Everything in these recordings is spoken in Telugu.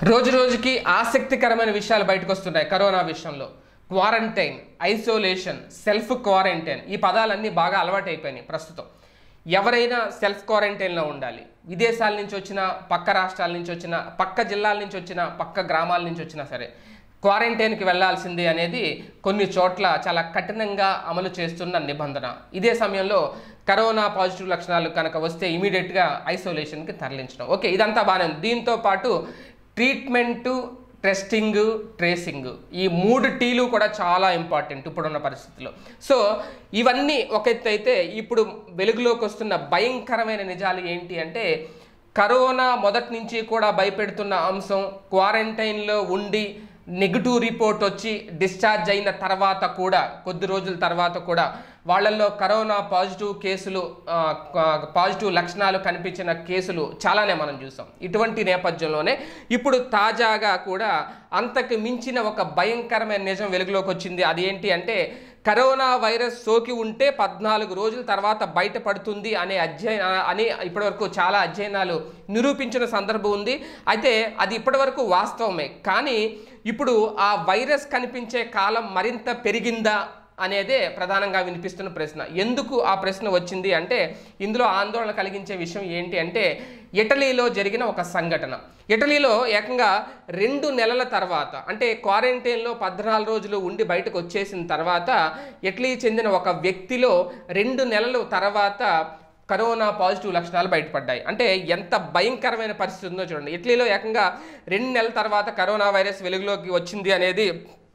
రోజు రోజుకి ఆసక్తికరమైన విషయాలు బయటకు వస్తున్నాయి కరోనా విషయంలో క్వారంటైన్ ఐసోలేషన్ సెల్ఫ్ క్వారంటైన్ ఈ పదాలన్నీ బాగా అలవాటైపోయినాయి ప్రస్తుతం ఎవరైనా సెల్ఫ్ క్వారంటైన్లో ఉండాలి విదేశాల నుంచి వచ్చిన పక్క రాష్ట్రాల నుంచి వచ్చిన పక్క జిల్లాల నుంచి వచ్చిన పక్క గ్రామాల నుంచి వచ్చినా సరే క్వారంటైన్కి వెళ్లాల్సిందే అనేది కొన్ని చోట్ల చాలా కఠినంగా అమలు చేస్తున్న నిబంధన ఇదే సమయంలో కరోనా పాజిటివ్ లక్షణాలు కనుక వస్తే ఇమీడియట్గా ఐసోలేషన్కి తరలించడం ఓకే ఇదంతా బాగానే ఉంది దీంతో పాటు ట్రీట్మెంటు టెస్టింగ్ ట్రేసింగ్ ఈ మూడు టీలు కూడా చాలా ఇంపార్టెంట్ ఇప్పుడున్న పరిస్థితుల్లో సో ఇవన్నీ ఒక ఎత్తు అయితే ఇప్పుడు వెలుగులోకి వస్తున్న భయంకరమైన నిజాలు ఏంటి అంటే కరోనా మొదటి నుంచి కూడా భయపెడుతున్న అంశం క్వారంటైన్లో ఉండి నెగిటివ్ రిపోర్ట్ వచ్చి డిశ్చార్జ్ అయిన తర్వాత కూడా కొద్ది రోజుల తర్వాత కూడా వాళ్ళల్లో కరోనా పాజిటివ్ కేసులు ఆ, క- పాజిటివ్ లక్షణాలు కనిపించిన కేసులు చాలానే మనం చూసాం ఇటువంటి నేపథ్యంలోనే ఇప్పుడు తాజాగా కూడా అంతకు మించిన ఒక భయంకరమైన నిజం వెలుగులోకి వచ్చింది అది ఏంటి అంటే కరోనా వైరస్ సోకి ఉంటే పద్నాలుగు రోజుల తర్వాత బయటపడుతుంది అనే అధ్యయన అని ఇప్పటివరకు చాలా అధ్యయనాలు నిరూపించిన సందర్భం ఉంది అయితే అది ఇప్పటివరకు వాస్తవమే కానీ ఇప్పుడు ఆ వైరస్ కనిపించే కాలం మరింత పెరిగిందా అనేదే ప్రధానంగా వినిపిస్తున్న ప్రశ్న ఎందుకు ఆ ప్రశ్న వచ్చింది అంటే ఇందులో ఆందోళన కలిగించే విషయం ఏంటి అంటే ఇటలీలో జరిగిన ఒక సంఘటన ఇటలీలో ఏకంగా రెండు నెలల తర్వాత అంటే క్వారంటైన్లో పద్నాలుగు రోజులు ఉండి బయటకు వచ్చేసిన తర్వాత ఇటలీ చెందిన ఒక వ్యక్తిలో రెండు నెలల తర్వాత కరోనా పాజిటివ్ లక్షణాలు బయటపడ్డాయి అంటే ఎంత భయంకరమైన పరిస్థితి ఉందో చూడండి ఇటలీలో ఏకంగా రెండు నెలల తర్వాత కరోనా వైరస్ వెలుగులోకి వచ్చింది అనేది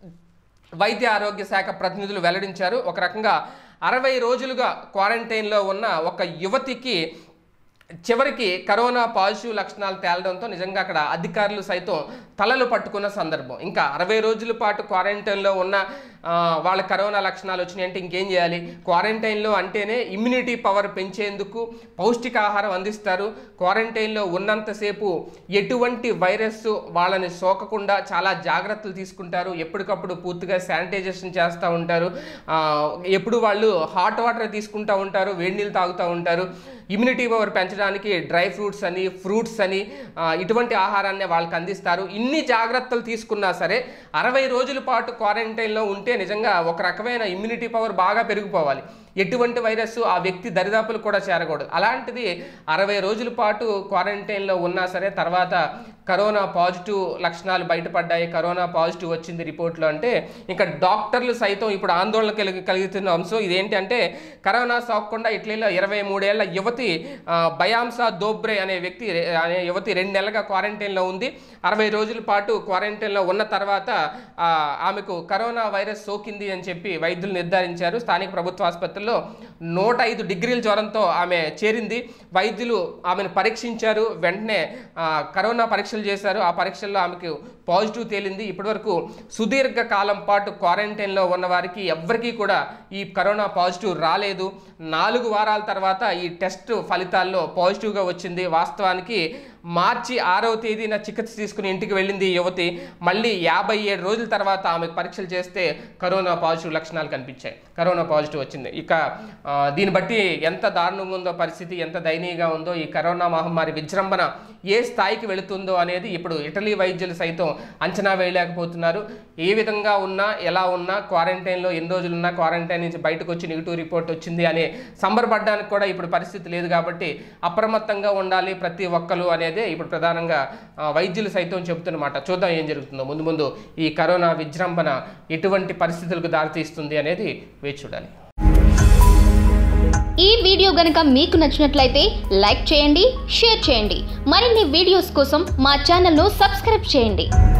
వైద్య ఆరోగ్య శాఖ ప్రతినిధులు వెల్లడించారు ఒక రకంగా అరవై రోజులుగా క్వారంటైన్లో ఉన్న ఒక యువతికి చివరికి కరోనా పాజిటివ్ లక్షణాలు తేలడంతో నిజంగా అక్కడ అధికారులు సైతం తలలు పట్టుకున్న సందర్భం ఇంకా అరవై రోజుల పాటు క్వారంటైన్లో ఉన్న ఆ, వాళ్ళ కరోనా లక్షణాలు వచ్చినాయి అంటే ఇంకేం చేయాలి క్వారంటైన్లో అంటేనే ఇమ్యూనిటీ పవర్ పెంచేందుకు పౌష్టికాహారం అందిస్తారు క్వారంటైన్లో ఉన్నంతసేపు ఎటువంటి వైరస్ వాళ్ళని సోకకుండా చాలా జాగ్రత్తలు తీసుకుంటారు ఎప్పటికప్పుడు పూర్తిగా శానిటైజేషన్ చేస్తూ ఉంటారు ఆ, ఎప్పుడు వాళ్ళు హాట్ వాటర్ తీసుకుంటూ ఉంటారు వేడి నీళ్ళు తాగుతూ ఉంటారు ఇమ్యూనిటీ పవర్ పెంచడానికి డ్రై ఫ్రూట్స్ అని ఫ్రూట్స్ అని ఆ, ఇటువంటి ఆహారాన్ని వాళ్ళకి అందిస్తారు ఇన్ని జాగ్రత్తలు తీసుకున్నా సరే అరవై రోజుల పాటు క్వారంటైన్లో ఉంటే నిజంగా ఒక రకమైన ఇమ్యూనిటీ పవర్ బాగా పెరిగిపోవాలి ఎటువంటి వైరస్ ఆ వ్యక్తి దరిదాపులు కూడా చేరకూడదు అలాంటిది అరవై రోజుల పాటు క్వారంటైన్లో ఉన్నా సరే తర్వాత కరోనా పాజిటివ్ లక్షణాలు బయటపడ్డాయి కరోనా పాజిటివ్ వచ్చింది రిపోర్ట్లో అంటే ఇంకా డాక్టర్లు సైతం ఇప్పుడు ఆందోళన కలిగి కలుగుతున్న అంశం ఇదేంటి అంటే కరోనా సోకకుండా ఇటలీలో ఇరవై మూడేళ్ల యువతి ఆ, బయాంసా దోబ్రే అనే వ్యక్తి రె- అనే యువతి రెండు నెలలుగా క్వారంటైన్లో ఉంది అరవై రోజుల పాటు క్వారంటైన్లో ఉన్న తర్వాత ఆ, ఆమెకు కరోనా వైరస్ సోకింది అని చెప్పి వైద్యులు నిర్ధారించారు స్థానిక ప్రభుత్వ ఆసుపత్రిలో నూట ఐదు డిగ్రీల జ్వరంతో ఆమె చేరింది వైద్యులు ఆమెను పరీక్షించారు వెంటనే ఆ, కరోనా పరీక్షలు చేశారు ఆ పరీక్షల్లో ఆమెకు పాజిటివ్ తేలింది ఇప్పటివరకు సుదీర్ఘ కాలం పాటు క్వారంటైన్లో ఉన్న వారికి ఎవ్వరికీ కూడా ఈ కరోనా పాజిటివ్ రాలేదు నాలుగు వారాల తర్వాత ఈ టెస్ట్ ఫలితాల్లో పాజిటివ్గా వచ్చింది వాస్తవానికి మార్చి ఆరవ తేదీన చికిత్స తీసుకుని ఇంటికి వెళ్ళింది ఈ యువతి మళ్ళీ యాభై ఏడు రోజుల తర్వాత ఆమెకు పరీక్షలు చేస్తే కరోనా పాజిటివ్ లక్షణాలు కనిపించాయి కరోనా పాజిటివ్ వచ్చింది ఇక ఆ, దీన్ని బట్టి ఎంత దారుణంగా ఉందో పరిస్థితి ఎంత దయనీయంగా ఉందో ఈ కరోనా మహమ్మారి విజృంభణ ఏ స్థాయికి వెళుతుందో అనేది ఇప్పుడు ఇటలీ వైద్యులు సైతం అంచనా వేయలేకపోతున్నారు ఏ విధంగా ఉన్నా ఎలా ఉన్నా క్వారంటైన్లో ఎన్ని రోజులు ఉన్నా క్వారంటైన్ నుంచి బయటకు వచ్చి నెగిటివ్ రిపోర్ట్ వచ్చింది అనే సంబరపడడానికి కూడా ఇప్పుడు పరిస్థితి లేదు కాబట్టి అప్రమత్తంగా ఉండాలి ప్రతి ఒక్కరు అనేదే ఇప్పుడు ప్రధానంగా ఆ, వైద్యులు సైతం చెబుతున్నమాట చూద్దాం ఏం జరుగుతుందో ముందు ముందు ఈ కరోనా విజృంభణ ఎటువంటి పరిస్థితులకు దారితీస్తుంది అనేది వేచి చూడాలి ఈ వీడియో గనుక మీకు నచ్చినట్లయితే లైక్ చేయండి షేర్ చేయండి మరిన్ని వీడియోస్ కోసం మా ఛానల్ను సబ్స్క్రైబ్ చేయండి